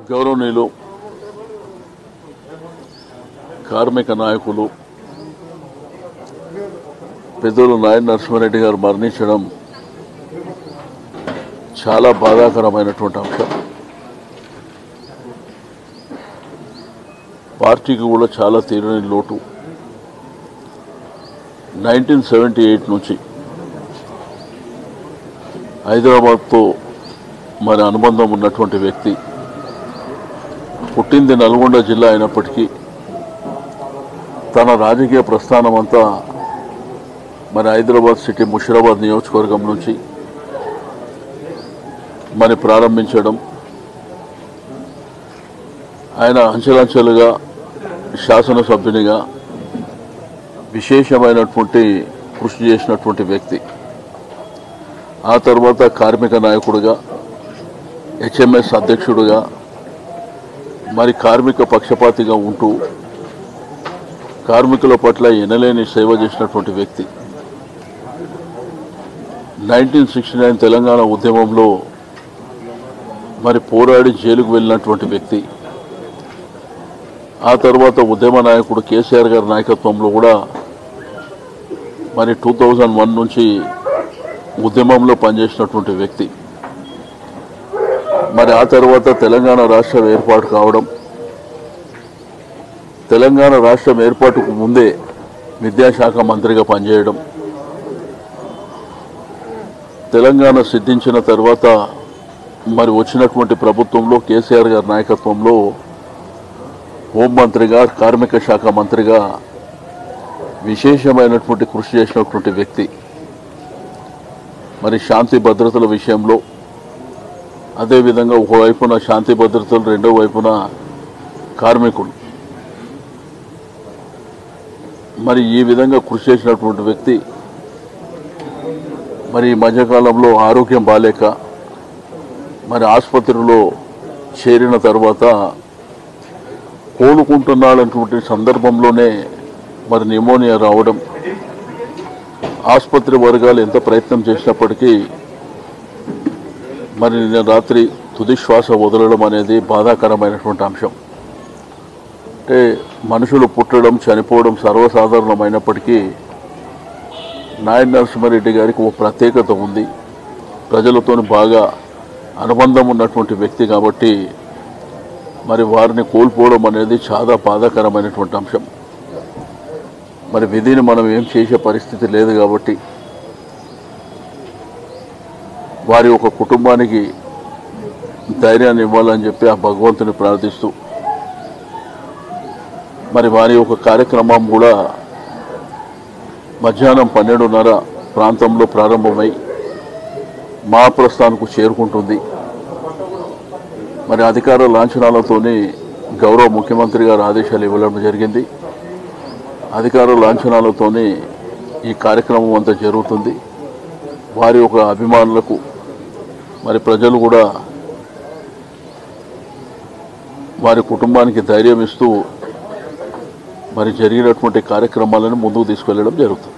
గౌరవనీయులు కార్మిక నాయకులు పెద్దలు నాయన నరసింహారెడ్డి గారు మరణించడం చాలా బాధాకరమైనటువంటి అంశం పార్టీకి కూడా చాలా తీరని లోటు నైన్టీన్ సెవెంటీ ఎయిట్ నుంచి హైదరాబాద్తో మరి అనుబంధం ఉన్నటువంటి వ్యక్తి పుట్టింది నల్గొండ జిల్లా అయినప్పటికీ తన రాజకీయ ప్రస్థానం అంతా మరి హైదరాబాద్ సిటీ ముషిరాబాద్ నియోజకవర్గం నుంచి మరి ప్రారంభించడం ఆయన అంచెలంచెలుగా శాసనసభ్యునిగా విశేషమైనటువంటి కృషి చేసినటువంటి వ్యక్తి ఆ తర్వాత కార్మిక నాయకుడిగా హెచ్ఎంఎస్ అధ్యక్షుడిగా మరి కార్మిక పక్షపాతిగా ఉంటూ కార్మికుల పట్ల ఎనలేని సేవ చేసినటువంటి వ్యక్తి నైన్టీన్ సిక్స్టీ నైన్ తెలంగాణ ఉద్యమంలో మరి పోరాడి జైలుకు వెళ్ళినటువంటి వ్యక్తి ఆ తర్వాత ఉద్యమ నాయకుడు కేసీఆర్ గారి నాయకత్వంలో కూడా మరి టూ థౌజండ్ వన్ నుంచి ఉద్యమంలో పనిచేసినటువంటి వ్యక్తి మరి ఆ తర్వాత తెలంగాణ రాష్ట్రం ఏర్పాటు కావడం తెలంగాణ రాష్ట్రం ఏర్పాటుకు ముందే విద్యాశాఖ మంత్రిగా పనిచేయడం తెలంగాణ సిద్ధించిన తర్వాత మరి వచ్చినటువంటి ప్రభుత్వంలో కేసీఆర్ గారి నాయకత్వంలో హోంమంత్రిగా కార్మిక శాఖ మంత్రిగా విశేషమైనటువంటి కృషి చేసినటువంటి వ్యక్తి మరి శాంతి భద్రతల విషయంలో అదేవిధంగా ఒకవైపున శాంతి భద్రతలు రెండో వైపున కార్మికులు మరి ఈ విధంగా కృషి చేసినటువంటి వ్యక్తి మరి ఈ మధ్యకాలంలో ఆరోగ్యం బాలేక మరి ఆసుపత్రిలో చేరిన తర్వాత కోలుకుంటున్నాడటువంటి సందర్భంలోనే మరి నిమోనియా రావడం ఆసుపత్రి వర్గాలు ఎంత ప్రయత్నం చేసినప్పటికీ మరి నిన్న రాత్రి తుది శ్వాస వదలడం అనేది బాధాకరమైనటువంటి అంశం అంటే మనుషులు పుట్టడం చనిపోవడం సర్వసాధారణమైనప్పటికీ నాయన నరసింహారెడ్డి గారికి ఒక ప్రత్యేకత ఉంది ప్రజలతో బాగా అనుబంధం ఉన్నటువంటి వ్యక్తి కాబట్టి మరి వారిని కోల్పోవడం అనేది చాలా బాధాకరమైనటువంటి అంశం మరి విధిని మనం ఏం చేసే పరిస్థితి లేదు కాబట్టి వారి ఒక కుటుంబానికి ధైర్యాన్ని ఇవ్వాలని చెప్పి ఆ భగవంతుని ప్రార్థిస్తూ మరి వారి యొక్క కార్యక్రమం కూడా మధ్యాహ్నం పన్నెండున్నర ప్రాంతంలో ప్రారంభమై మహాప్రస్థానికి చేరుకుంటుంది మరి అధికార లాంఛనాలతోని గౌరవ ముఖ్యమంత్రి గారు ఆదేశాలు ఇవ్వడం జరిగింది అధికార లాంఛనాలతోని ఈ కార్యక్రమం అంతా జరుగుతుంది వారి యొక్క అభిమానులకు మరి ప్రజలు కూడా వారి కుటుంబానికి ధైర్యం ఇస్తూ మరి జరిగినటువంటి కార్యక్రమాలను ముందుకు తీసుకెళ్లడం జరుగుతుంది